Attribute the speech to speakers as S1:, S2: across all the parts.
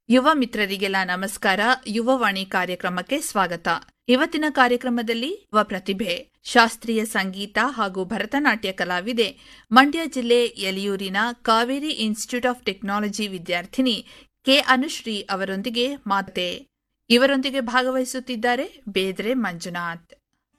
S1: ಯುವ ಮಿತ್ರರಿಗೆಲ್ಲ ನಮಸ್ಕಾರ ಯುವವಾಣಿ ಕಾರ್ಯಕ್ರಮಕ್ಕೆ ಸ್ವಾಗತ ಇವತ್ತಿನ ಕಾರ್ಯಕ್ರಮದಲ್ಲಿ ಯುವ ಪ್ರತಿಭೆ ಶಾಸ್ತ್ರೀಯ ಸಂಗೀತ ಹಾಗೂ ಭರತನಾಟ್ಯ ಕಲಾವಿದೆ ಮಂಡ್ಯ ಜಿಲ್ಲೆ ಯಲಿಯೂರಿನ ಕಾವೇರಿ ಇನ್ಸ್ಟಿಟ್ಯೂಟ್ ಆಫ್ ಟೆಕ್ನಾಲಜಿ ವಿದ್ಯಾರ್ಥಿನಿ ಕೆ ಅನುಶ್ರೀ ಅವರೊಂದಿಗೆ ಮಾತೆ ಇವರೊಂದಿಗೆ ಭಾಗವಹಿಸುತ್ತಿದ್ದಾರೆ ಬೇದ್ರೆ ಮಂಜುನಾಥ್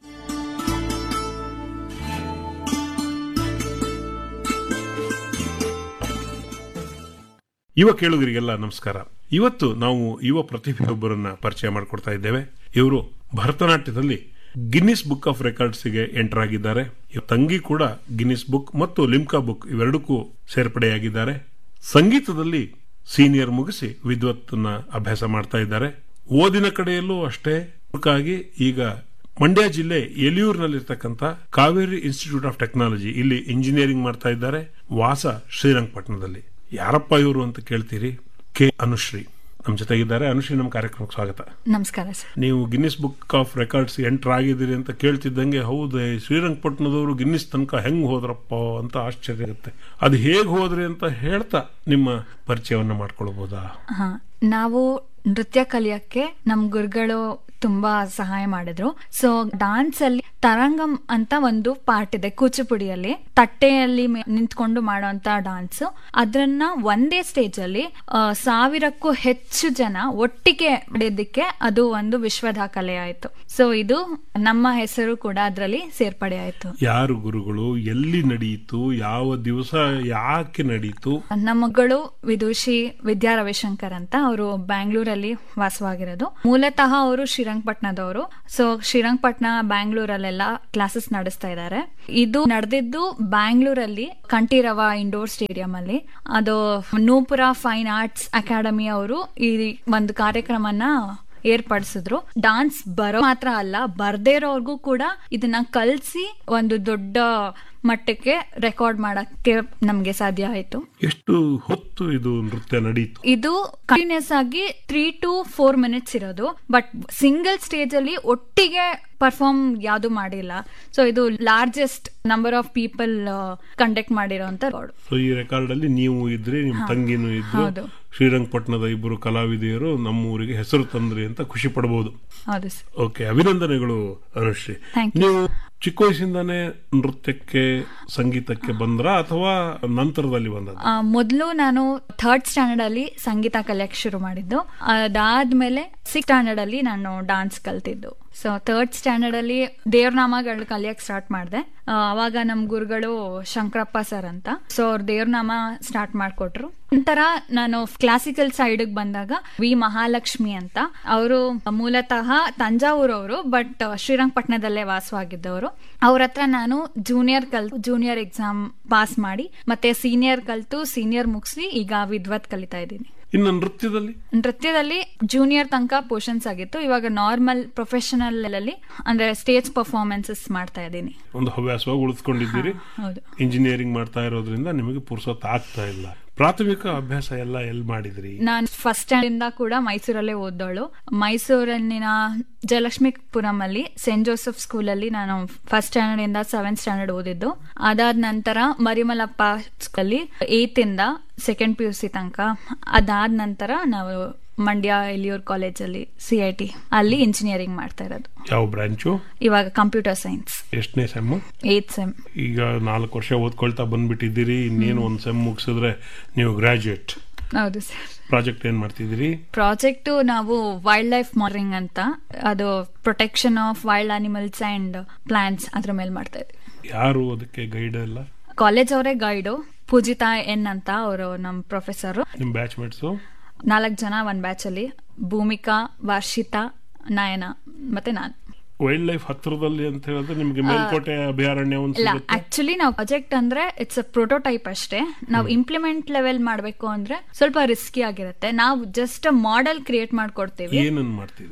S2: ಯುವ ಕೇಳುಗರಿಗೆಲ್ಲ ನಮಸ್ಕಾರ ಇವತ್ತು ನಾವು ಯುವ ಪ್ರತಿಭೆಯೊಬ್ಬರನ್ನ ಪರಿಚಯ ಮಾಡಿಕೊಡ್ತಾ ಇದ್ದೇವೆ ಇವರು ಭರತನಾಟ್ಯದಲ್ಲಿ ಗಿನ್ನಿಸ್ ಬುಕ್ ಆಫ್ ರೆಕಾರ್ಡ್ಸ್ಗೆ ಎಂಟರ್ ಆಗಿದ್ದಾರೆ ಇವ್ರ ತಂಗಿ ಕೂಡ ಗಿನ್ನಿಸ್ ಬುಕ್ ಮತ್ತು ಲಿಮ್ಕಾ ಬುಕ್ ಇವೆರಡಕ್ಕೂ ಸೇರ್ಪಡೆಯಾಗಿದ್ದಾರೆ ಸಂಗೀತದಲ್ಲಿ ಸೀನಿಯರ್ ಮುಗಿಸಿ ವಿದ್ವತ್ತನ್ನ ಅಭ್ಯಾಸ ಮಾಡ್ತಾ ಇದ್ದಾರೆ ಓದಿನ ಕಡೆಯಲ್ಲೂ ಅಷ್ಟೇ ಮುಖಾಗಿ ಈಗ ಮಂಡ್ಯ ಜಿಲ್ಲೆ ಯಲಿಯೂರಿನಲ್ಲಿರ್ತಕ್ಕಂಥ ಕಾವೇರಿ ಇನ್ಸ್ಟಿಟ್ಯೂಟ್ ಆಫ್ ಟೆಕ್ನಾಲಜಿ ಇಲ್ಲಿ ಇಂಜಿನಿಯರಿಂಗ್ ಮಾಡ್ತಾ ಇದ್ದಾರೆ ವಾಸ ಶ್ರೀರಂಗಪಟ್ಟಣದಲ್ಲಿ ಯಾರಪ್ಪ ಇವರು ಅಂತ ಕೇಳ್ತೀರಿ ಕೆ ಅನುಶ್ರೀ ನಮ್ಮ ಜೊತೆಗಿದ್ದಾರೆ ಅನುಶ್ರೀ ನಮ್ಮ ಕಾರ್ಯಕ್ರಮಕ್ಕೆ ಸ್ವಾಗತ
S3: ನಮಸ್ಕಾರ ಸರ್
S2: ನೀವು Guinness book of records enter ಆಗಿದ್ದೀರಿ ಅಂತ ಕೇಳ್ತಿದ್ದಂಗೆ ಹೌದೇ ಶ್ರೀರಂಗಪಟ್ಟಣದವರು ಗಿನ್ನಿಸ್ ತನಕ ಹೆಂಗ್ ಹೋದ್ರಪ್ಪ ಅಂತ ಆಶ್ಚರ್ಯ ಆಗುತ್ತೆ ಅದು ಹೇಗೆ ಹೋದ್ರಿ ಅಂತ ಹೇಳ್ತಾ ನಿಮ್ಮ ಪರಿಚಯವನ್ನ ಮಾಡ್ಕೊಳ್ಬೋದಾ
S3: ಹಾ ನಾವು ನೃತ್ಯ ಕಲಿಯಕ್ಕೆ ನಮ್ ಗುರುಗಳು ತುಂಬಾ ಸಹಾಯ ಮಾಡಿದ್ರು ಸೊ ಡಾನ್ಸ್ ಅಲ್ಲಿ ತರಂಗಂ ಅಂತ ಒಂದು ಪಾರ್ಟ್ ಇದೆ ಕೂಚಿಪುಡಿಯಲ್ಲಿ ತಟ್ಟೆಯಲ್ಲಿ ಮೇ- ನಿಂತ್ಕೊಂಡು ಮಾಡುವಂತ ಡಾನ್ಸ್ ಅದನ್ನ ಒಂದೇ ಸ್ಟೇಜ್ ಅಲ್ಲಿ ಆ, ಸಾವಿರಕ್ಕೂ ಹೆಚ್ಚು ಜನ ಒಟ್ಟಿಗೆ ಮಾಡಿದ್ದಕ್ಕೆ ಅದು ಒಂದು ವಿಶ್ವ ದಾಖಲೆ ಆಯ್ತು ಸೊ ಇದು ನಮ್ಮ ಹೆಸರು ಕೂಡ ಅದರಲ್ಲಿ ಸೇರ್ಪಡೆ ಆಯ್ತು
S2: ಯಾರು ಗುರುಗಳು ಎಲ್ಲಿ ನಡೆಯಿತು ಯಾವ ದಿವಸ ಯಾಕೆ ನಡೀತು
S3: ನಮ್ಮ ಮಗಳು ವಿದುಷಿ ವಿದ್ಯಾ ರವಿಶಂಕರ್ ಅಂತ ಅವರು ಬ್ಯಾಂಗ್ಳೂರಲ್ಲಿ ವಾಸವಾಗಿರೋದು ಮೂಲತಃ ಅವರು ಶ್ರೀರಂಗಪಟ್ಟಣದವರು ಸೊ ಶ್ರೀರಂಗಪಟ್ಟಣ ಬ್ಯಾಂಗ್ಳೂರಲ್ಲೆಲ್ಲ ಕ್ಲಾಸಸ್ ನಡೆಸ್ತಾ ಇದ್ದಾರೆ ಇದು ನಡೆದಿದ್ದು ಬ್ಯಾಂಗ್ಳೂರಲ್ಲಿ ಕಂಠೀರವ ಇಂಡೋರ್ ಸ್ಟೇಡಿಯಂ ಅಲ್ಲಿ ಅದು ನೂಪುರ ಫೈನ್ ಆರ್ಟ್ಸ್ ಅಕಾಡೆಮಿ ಅವರು ಈ ಒಂದು ಕಾರ್ಯಕ್ರಮನ ಏರ್ಪಡಿಸಿದ್ರು ಡಾನ್ಸ್ ಬರೋ ಮಾತ್ರ ಅಲ್ಲ ಬರ್ದೇ ಇರೋರ್ಗೂ ಕೂಡ ಇದನ್ನ ಕಲ್ಸಿ ಒಂದು ದೊಡ್ಡ ಮಟ್ಟಕ್ಕೆ ರೆಕಾರ್ಡ್ ಮಾಡಕ್ಕೆ ನಮ್ಗೆ ಸಾಧ್ಯ ಆಯ್ತು
S2: ಎಷ್ಟು ಹೊತ್ತು ಇದು ನೃತ್ಯ ನಡೀತು
S3: ಇದು ಕಂಟಿನ್ಯೂಸ್ ಆಗಿ ತ್ರೀ ಟು ಫೋರ್ ಮಿನಿಟ್ಸ್ ಇರೋದು ಬಟ್ ಸಿಂಗಲ್ ಸ್ಟೇಜ್ ಅಲ್ಲಿ ಒಟ್ಟಿಗೆ ಪರ್ಫಾರ್ಮ್ ಯಾವುದು ಮಾಡಿಲ್ಲ ಸೊ ಇದು largest number of people conduct ಮಾಡಿರೋಂತ ರೆಕಾರ್ಡ್
S2: ಸೊ ಈ ರೆಕಾರ್ಡ್ ಅಲ್ಲಿ ನೀವು ಇದ್ರಿ ನಿಮ್ ತಂಗಿನೂ ಇದ್ರು
S3: ಹೌದು.
S2: ಶ್ರೀರಂಗಪಟ್ಟಣದ ಇಬ್ಬರು ಕಲಾವಿದೆಯರು ನಮ್ಮ ಊರಿಗೆ ಹೆಸರು ತಂದ್ರಿ ಅಂತ ಖುಷಿ ಪಡಬಹುದು
S3: ಹೌದು ಸರ್
S2: ಓಕೆ ಅಭಿನಂದನೆಗಳು ಅನುಶ್ರೀ
S3: Thank you.
S2: ನೀವು ಚಿಕ್ಕ ವಯಸ್ಸಿಂದಾನೇ ನೃತ್ಯಕ್ಕೆ ಸಂಗೀತಕ್ಕೆ ಬಂದ್ರ ಅಥವಾ ನಂತರದಲ್ಲಿ ಬಂದದ್ದು
S3: ಮೊದಲು ನಾನು ಥರ್ಡ್ ಸ್ಟ್ಯಾಂಡರ್ಡ್ ಅಲ್ಲಿ ಸಂಗೀತ ಕಲಿಯಕ್ಕೆ ಶುರು ಮಾಡಿದ್ದು ಅದಾದ್ಮೇಲೆ ಸಿಕ್ಸ್ ಸ್ಟ್ಯಾಂಡರ್ಡ್ ಅಲ್ಲಿ ನಾನು ಡಾನ್ಸ್ ಕಲ್ತಿದ್ದು ಸೊ ಥರ್ಡ್ ಸ್ಟ್ಯಾಂಡರ್ಡ್ ಅಲ್ಲಿ ದೇವ್ರನಾಮಗಳು ಕಲಿಯಕ್ ಸ್ಟಾರ್ಟ್ ಮಾಡಿದೆ ಅವಾಗ ನಮ್ ಗುರುಗಳು ಶಂಕರಪ್ಪ ಸರ್ ಅಂತ ಸೊ ಅವ್ರ ದೇವ್ರನಾಮ ಸ್ಟಾರ್ಟ್ ಮಾಡ್ಕೊಟ್ರು ನಂತರ ನಾನು ಕ್ಲಾಸಿಕಲ್ ಸೈಡ್ ಬಂದಾಗ ವಿ ಮಹಾಲಕ್ಷ್ಮಿ ಅಂತ ಅವರು ಮೂಲತಃ ತಂಜಾವೂರ್ ಅವರು ಬಟ್ ಶ್ರೀರಂಗಪಟ್ಟಣದಲ್ಲೇ ವಾಸವಾಗಿದ್ದವರು ಅವ್ರ ಹತ್ರ ನಾನು ಜೂನಿಯರ್ ಕಲ್ತು ಜೂನಿಯರ್ ಎಕ್ಸಾಮ್ ಪಾಸ್ ಮಾಡಿ ಮತ್ತೆ ಸೀನಿಯರ್ ಕಲ್ತು ಸೀನಿಯರ್ ಮುಗಿಸಿ ಈಗ ವಿದ್ವತ್ ಕಲಿತಾ ಇದ್ದೀನಿ
S2: ಇನ್ನು ನೃತ್ಯದಲ್ಲಿ
S3: ನೃತ್ಯದಲ್ಲಿ ಜೂನಿಯರ್ ತನಕ ಪೋರ್ಷನ್ಸ್ ಆಗಿತ್ತು ಇವಾಗ ನಾರ್ಮಲ್ ಪ್ರೊಫೆಷನಲ್ ಅಲ್ಲಿ ಅಂದ್ರೆ ಸ್ಟೇಜ್ ಪರ್ಫಾರ್ಮೆನ್ಸಸ್ ಮಾಡ್ತಾ ಇದ್ದೀನಿ
S2: ಒಂದು ಹವ್ಯಾಸವಾಗಿ ಉಳಿಸ್ಕೊಂಡಿದ್ದೀರಿ
S3: ಹೌದು
S2: ಇಂಜಿನಿಯರಿಂಗ್ ಮಾಡ್ತಾ ಇರೋದ್ರಿಂದ ನಿಮಗೆ ಪುರ್ಸೊತ್ತು ಆಗ್ತಾ ಇಲ್ಲ ಪ್ರಾಥಮಿಕ ಅಭ್ಯಾಸ ಎಲ್ಲ ಎಲ್ಲಿ ಮಾಡಿದ್ರಿ
S3: ನಾನು ಫಸ್ಟ್ ಸ್ಟ್ಯಾಂಡ್ ಇಂದ ಕೂಡ ಮೈಸೂರಲ್ಲೇ ಓದೋಳು ಮೈಸೂರಲ್ಲಿನ ಜಯಲಕ್ಷ್ಮೀಪುರಂ ಅಲ್ಲಿ ಸೆಂಟ್ ಜೋಸೆಫ್ ಸ್ಕೂಲ್ ಅಲ್ಲಿ ನಾನು ಫಸ್ಟ್ ಸ್ಟ್ಯಾಂಡರ್ಡ್ ಇಂದ ಸೆವೆಂತ್ ಸ್ಟ್ಯಾಂಡರ್ಡ್ ಓದಿದ್ದು ಅದಾದ ನಂತರ ಮರಿಮಲಪ್ಪ ಸ್ಕೂಲಲ್ಲಿ ಏತ್ ಇಂದ ಸೆಕೆಂಡ್ ಪಿ ಯು ಸಿ ತನಕ ಅದಾದ ನಂತರ ನಾವು ಮಂಡ್ಯ ಎಲಿಯೂರ್ ಕಾಲೇಜಲ್ಲಿ ಸಿ ಐ ಟಿ ಅಲ್ಲಿ ಇಂಜಿನಿಯರಿಂಗ್ ಮಾಡ್ತಾ ಇರೋದು
S2: ಯಾವ ಬ್ರಾಂಚು
S3: ಇವಾಗ ಕಂಪ್ಯೂಟರ್ ಸೈನ್ಸ್
S2: ಎಷ್ಟನೇ ಸೆಮ್
S3: ಏತ್ ಸೆಮ್
S2: ಈಗ ನಾಲ್ಕು ವರ್ಷ ಓದ್ಕೊಳ್ತಾ ಬಂದ್ಬಿಟ್ಟಿದ್ದೀರಿ ಇನ್ನೇನು ಒಂದು ಸೆಮ್ ಮುಗಿಸಿದ್ರೆ ನೀವು ಗ್ರಾಜುಯೇಟ್
S3: ಹೌದು ಸರ್
S2: ಪ್ರಾಜೆಕ್ಟ್ ಏನ್ ಮಾಡ್ತಿದ್ದೀರಿ
S3: ಪ್ರಾಜೆಕ್ಟ್ ನಾವು ವೈಲ್ಡ್ ಲೈಫ್ ಮಾನಿಟರಿಂಗ್ ಅಂತ ಅದು protection of wild animals and plants ಅದ್ರ ಮೇಲೆ ಮಾಡ್ತಾ ಇದ್ವಿ
S2: ಯಾರು ಅದಕ್ಕೆ ಗೈಡ್ ಎಲ್ಲ
S3: ಕಾಲೇಜ್ ಅವರೇ ಗೈಡು ಪೂಜಿತಾ ಎನ್ ಅಂತ ಅವರು ನಮ್ಮ ಪ್ರೊಫೆಸರು
S2: ನಿಮ್ ಬ್ಯಾಚ್ಮೇಟ್ಸು
S3: ನಾಲ್ಕು ಜನ ಒಂದ್ ಬ್ಯಾಚ್ ಅಲ್ಲಿ ಭೂಮಿಕಾ ವಾರ್ಷಿತಾ ನಯನ ಮತ್ತೆ ನಾನು
S2: ವೈಲ್ಡ್ ಲೈಫ್ ಹತ್ರದಲ್ಲಿ ಅಂತ ಹೇಳಿದ್ರೆ ನಿಮ್ಗೆ ಮೇಲ್ಕೋಟೆ ಅಭಯಾರಣ್ಯ ಒಂದು
S3: ಇಲ್ಲ
S2: ಸಿಗುತ್ತೆ
S3: ಆಕ್ಚುಲಿ ನಾವು ಪ್ರಾಜೆಕ್ಟ್ ಅಂದ್ರೆ ಇಟ್ಸ್ ಅ ಪ್ರೋಟೋಟೈಪ್ ಅಷ್ಟೇ ನಾವು ಇಂಪ್ಲಿಮೆಂಟ್ ಲೆವೆಲ್ ಮಾಡಬೇಕು ಅಂದ್ರೆ ಸ್ವಲ್ಪ ರಿಸ್ಕಿ ಆಗಿರುತ್ತೆ ನಾವು ಜಸ್ಟ್ ಮಾಡೆಲ್ ಕ್ರಿಯೇಟ್ ಮಾಡ್ಕೊಡ್ತೀವಿ
S2: ಏನನ್ ಮಾಡ್ತಿದ್ದೀರಿ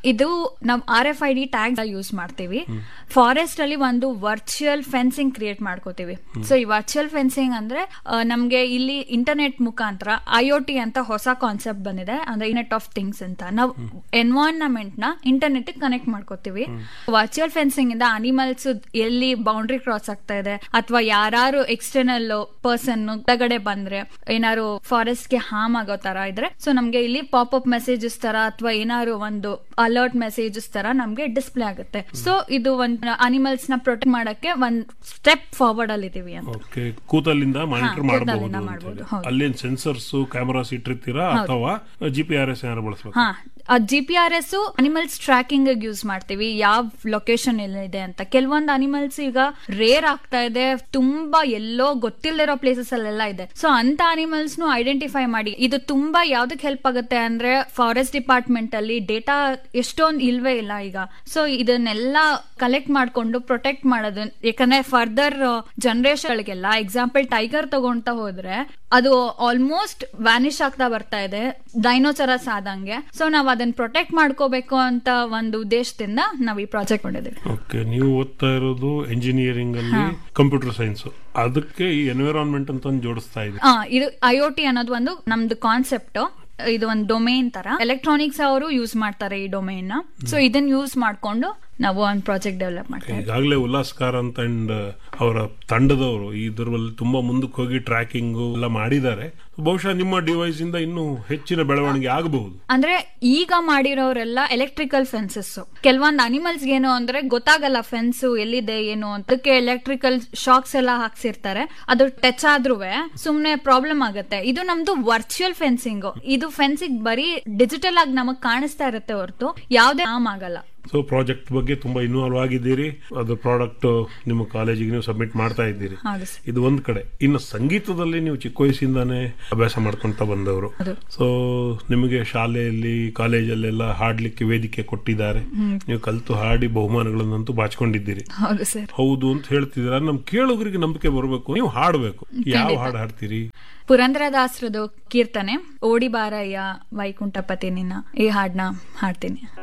S3: ಇದು ನಾವು R F I D tag use ಮಾಡ್ತೀವಿ ಫಾರೆಸ್ಟ್ ಅಲ್ಲಿ ಒಂದು ವರ್ಚುವಲ್ ಫೆನ್ಸಿಂಗ್ ಕ್ರಿಯೇಟ್ ಮಾಡ್ಕೋತೀವಿ ಸೊ ಈ ವರ್ಚುವಲ್ ಫೆನ್ಸಿಂಗ್ ಅಂದ್ರೆ ಆ, ನಮ್ಗೆ ಇಲ್ಲಿ ಇಂಟರ್ನೆಟ್ ಮುಖಾಂತರ ಐ ಒ ಟಿ ಅಂತ ಹೊಸ ಕಾನ್ಸೆಪ್ಟ್ ಬಂದಿದೆ ಅಂದ್ರೆ ಇಂಟರ್ನೆಟ್ ಆಫ್ ಥಿಂಗ್ಸ್ ಅಂತ ನಾವು ಎನ್ವೈರನ್ಮೆಂಟ್ ನ ಇಂಟರ್ನೆಟ್ ಕನೆಕ್ಟ್ ಮಾಡ್ಕೋತೀವಿ ವರ್ಚುವಲ್ ಫೆನ್ಸಿಂಗ್ ಇಂದ ಅನಿಮಲ್ಸ್ ಎಲ್ಲಿ ಬೌಂಡ್ರಿ ಕ್ರಾಸ್ ಆಗ್ತಾ ಇದೆ ಅಥವಾ ಯಾರು ಎಕ್ಸ್ಟರ್ನಲ್ ಪರ್ಸನ್ ಹೊರಗಡೆ ಬಂದ್ರೆ ಏನಾದ್ರು ಫಾರೆಸ್ಟ್ ಗೆ ಹಾರ್ಮ್ ಆಗೋ ತರ ಇದ್ರೆ ಸೊ ನಮ್ಗೆ ಇಲ್ಲಿ ಪಾಪ್ ಅಪ್ ಮೆಸೇಜಸ್ ತರ ಅಥವಾ ಏನಾದ್ರು ಒಂದು ಅಲರ್ಟ್ ಮೆಸೇಜಸ್ ತರ ನಮ್ಗೆ ಡಿಸ್ಪ್ಲೇ ಆಗುತ್ತೆ ಸೊ ಇದು ಒಂದು ಅನಿಮಲ್ಸ್ ನ ಪ್ರೊಟೆಕ್ಟ್ ಮಾಡಕ್ಕೆ ಒಂದ್ ಸ್ಟೆಪ್ ಫಾರ್ವರ್ಡ್ ಅಲ್ಲಿ ಇದೀವಿ ಅಂತ
S2: ಓಕೆ ಕೂತಲ್ಲಿಂದ ಮಾನಿಟರ್
S3: ಕೂತಲ್ಲಿಂದ
S2: ಮಾಡಬಹುದು
S3: ಮಾಡ್ಬೋದು, ಹೌದು.
S2: ಅಲ್ಲೇನ್ ಸೆನ್ಸರ್ಸ್ ಕ್ಯಾಮರಾಸ್ ಇಟ್ಟಿರ್ತೀರಾ ಅಥವಾ ಜಿ ಪಿ ಆರ್ ಎಸ್ ಏನಾರು ಬಳಸಬೇಕು
S3: ಹಾ G P R S animals tracking use ಮಾಡ್ತೀವಿ ಯಾವ ಲೊಕೇಶನ್ ಇದೆ ಅಂತ ಕೆಲವೊಂದು ಅನಿಮಲ್ಸ್ ಈಗ ರೇರ್ ಆಗ್ತಾ ಇದೆ ತುಂಬಾ ಎಲ್ಲೋ ಗೊತ್ತಿಲ್ಲದಿರೋ ಪ್ಲೇಸಸ್ ಅಲ್ಲೆಲ್ಲ ಇದೆ ಸೊ ಅಂತ ಅನಿಮಲ್ಸ್ ನು ಐಡೆಂಟಿಫೈ ಮಾಡಿ ಇದು ತುಂಬಾ ಯಾವ್ದಕ್ ಹೆಲ್ಪ್ ಆಗುತ್ತೆ ಅಂದ್ರೆ ಫಾರೆಸ್ಟ್ ಡಿಪಾರ್ಟ್ಮೆಂಟ್ ಅಲ್ಲಿ ಡೇಟಾ ಎಷ್ಟೊಂದು ಇಲ್ವೇ ಇಲ್ಲ ಈಗ ಸೊ ಇದನ್ನೆಲ್ಲ ಕಲೆಕ್ಟ್ ಮಾಡ್ಕೊಂಡು ಪ್ರೊಟೆಕ್ಟ್ ಮಾಡೋದು ಯಾಕಂದ್ರೆ ಫರ್ದರ್ ಜನರೇಷನ್ಗಳಿಗೆಲ್ಲ ಎಕ್ಸಾಂಪಲ್ ಟೈಗರ್ ತಗೊಂತ ಹೋದ್ರೆ ಅದು ಆಲ್ಮೋಸ್ಟ್ ವ್ಯಾನಿಶ್ ಆಗ್ತಾ ಬರ್ತಾ ಇದೆ ಡೈನೋಸರಸ್ ಆದಂಗೆ ಸೊ ನಾವ್ ಅದನ್ನ ಪ್ರೊಟೆಕ್ಟ್ ಮಾಡ್ಕೋಬೇಕು ಅಂತ ಒಂದು ಉದ್ದೇಶದಿಂದ ನಾವ್ ಈ ಪ್ರಾಜೆಕ್ಟ್ ಮಾಡಿದೀವಿ
S2: ಓಕೆ ನೀವು ಓದ್ತಾ ಇರೋದು ಎಂಜಿನಿಯರಿಂಗ್ ಅಲ್ಲಿ ಕಂಪ್ಯೂಟರ್ ಸೈನ್ಸ್ ಅದಕ್ಕೆ ಈ ಎನ್ವಿರಾನ್ಮೆಂಟ್ ಅಂತ ಒಂದು ಜೋಡಿಸ್ತಾ ಇದೆ
S3: ಆ, ಇದು ಐ ಒ ಟಿ ಅನ್ನೋದು ಒಂದು ನಮ್ದು ಕಾನ್ಸೆಪ್ಟ್ ಇದು ಒಂದು ಡೊಮೇನ್ ತರ ಎಲೆಕ್ಟ್ರಾನಿಕ್ಸ್ ಅವರು ಯೂಸ್ ಮಾಡ್ತಾರೆ ಈ ಡೊಮೇನ್ ನ ಸೊ ಇದನ್ನ ಯೂಸ್ ಮಾಡ್ಕೊಂಡು ನಾವು ಒಂದು ಪ್ರಾಜೆಕ್ಟ್ ಡೆವಲಪ್ ಮಾಡ್ತೀವಿ
S2: ಈಗಾಗಲೇ ಉಲ್ಲಾಸ್ ಕಾರಂತ್ ಅಂಡ್ ಅವರ ತಂಡದವರು ಇದರಲ್ಲಿ ತುಂಬಾ ಮುಂದಕ್ಕೆ ಹೋಗಿ ಟ್ರ್ಯಾಕಿಂಗ್ ಎಲ್ಲ ಮಾಡಿದ್ದಾರೆ ಬಹುಶಃ ನಿಮ್ಮ ಡಿವೈಸ್ ಇಂದ ಇನ್ನೂ ಹೆಚ್ಚಿನ ಬೆಳವಣಿಗೆ ಆಗಬಹುದು
S3: ಅಂದ್ರೆ ಈಗ ಮಾಡಿರೋರೆಲ್ಲ ಎಲೆಕ್ಟ್ರಿಕಲ್ ಫೆನ್ಸಸ್ ಕೆಲವೊಂದು ಅನಿಮಲ್ಸ್ ಏನು ಅಂದ್ರೆ ಗೊತ್ತಾಗಲ್ಲ ಫೆನ್ಸ್ ಎಲ್ಲಿದೆ ಏನು ಅಂತ ಅದಕ್ಕೆ ಎಲೆಕ್ಟ್ರಿಕಲ್ ಶಾಕ್ಸ್ ಎಲ್ಲ ಹಾಕ್ಸಿರ್ತಾರೆ ಅದು ಟಚ್ ಆದ್ರೂ ಸುಮ್ನೆ ಪ್ರಾಬ್ಲಮ್ ಆಗುತ್ತೆ ಇದು ನಮ್ದು ವರ್ಚುವಲ್ ಫೆನ್ಸಿಂಗ್ ಇದು ಫೆನ್ಸಿಂಗ್ ಬರೀ ಡಿಜಿಟಲ್ ಆಗಿ ನಮಗ್ ಕಾಣಿಸ್ತಾ ಇರುತ್ತೆ ಹೊರತು ಯಾವ್ದೇ ಹಾಮ್ ಆಗಲ್ಲ
S2: ಸೊ ಪ್ರಾಜೆಕ್ಟ್ ಬಗ್ಗೆ ತುಂಬಾ ಇನ್ವಾಲ್ವ್ ಆಗಿದ್ದೀರಿ ಅದು ಪ್ರಾಡಕ್ಟ್ ನಿಮ್ಮ ಕಾಲೇಜಿಗೆ ನೀವು ಸಬ್ಮಿಟ್ ಮಾಡ್ತಾ ಇದ್ದೀರಿ
S3: ಹೌದು ಸರ್.
S2: ಇದು ಒಂದ್ ಕಡೆ ಇನ್ನು ಸಂಗೀತದಲ್ಲಿ ನೀವು ಚಿಕ್ಕ ವಯಸ್ಸಿಂದಾನೇ ಅಭ್ಯಾಸ ಮಾಡ್ಕೊಂತ ಬಂದವರು
S3: ಹೌದು.
S2: ಸೊ ನಿಮಗೆ ಶಾಲೆಯಲ್ಲಿ ಕಾಲೇಜಲ್ಲೆಲ್ಲ ಹಾಡ್ಲಿಕ್ಕೆ ವೇದಿಕೆ ಕೊಟ್ಟಿದ್ದಾರೆ ನೀವು ಕಲ್ತು ಹಾಡಿ ಬಹುಮಾನಗಳನ್ನಂತೂ ಬಾಚ್ಕೊಂಡಿದ್ದೀರಿ
S3: ಹೌದು ಸರ್
S2: ಹೌದು ಅಂತ ಹೇಳ್ತಿದ್ದೀರಾ ನಮ್ ಕೇಳೋಗ್ರಿಗೆ ನಂಬಿಕೆ ಬರಬೇಕು ನೀವು ಹಾಡಬೇಕು ಯಾವ ಹಾಡು ಹಾಡ್ತೀರಿ
S3: ಪುರಂದರದಾಸರದು ಕೀರ್ತನೆ ಓಡಿ ಬಾರಯ್ಯ ವೈಕುಂಠಪತಿ ನಿನ್ನ ಈ ಹಾಡ್ನ ಹಾಡ್ತೀನಿ